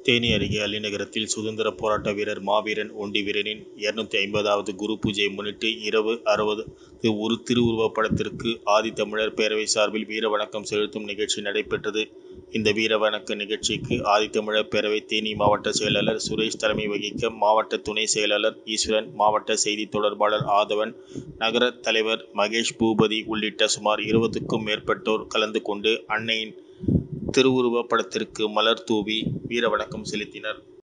தேனி அருகே அள்ளிநகரத்தில் சுதந்திர போராட்ட வீரர் மாவீரன் ஒண்டி வீரனின் இருநூத்தி ஐம்பதாவது குரு பூஜையை முன்னிட்டு இரவு அறுபது ஒரு திருவுருவப் படத்திற்கு ஆதித்தமிழர் பேரவை சார்பில் வீர வணக்கம் செலுத்தும் நிகழ்ச்சி நடைபெற்றது. இந்த வீர வணக்க நிகழ்ச்சிக்கு ஆதித்தமிழர் பேரவை தேனி மாவட்ட செயலாளர் சுரேஷ் தலைமை வகிக்க, மாவட்ட துணை செயலாளர் ஈஸ்வரன், மாவட்ட செய்தி தொடர்பாளர் ஆதவன், நகர தலைவர் மகேஷ் பூபதி உள்ளிட்ட சுமார் இருபதுக்கும் மேற்பட்டோர் கலந்து கொண்டு அன்னையின் திருவுருவப் படத்திற்கு மலர் தூவி வீர வணக்கம் செலுத்தினர்.